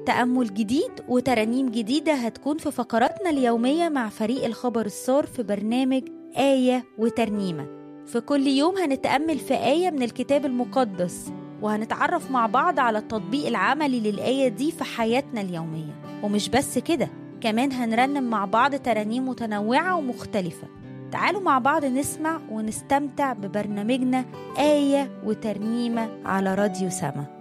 تأمل جديد وترانيم جديدة هتكون في فقراتنا اليومية مع فريق الخبر السار في برنامج آية وترنيمة في كل يوم هنتأمل في آية من الكتاب المقدس وهنتعرف مع بعض على التطبيق العملي للآية دي في حياتنا اليومية ومش بس كده كمان هنرنم مع بعض ترانيم متنوعة ومختلفة تعالوا مع بعض نسمع ونستمتع ببرنامجنا آية وترنيمة على راديو سما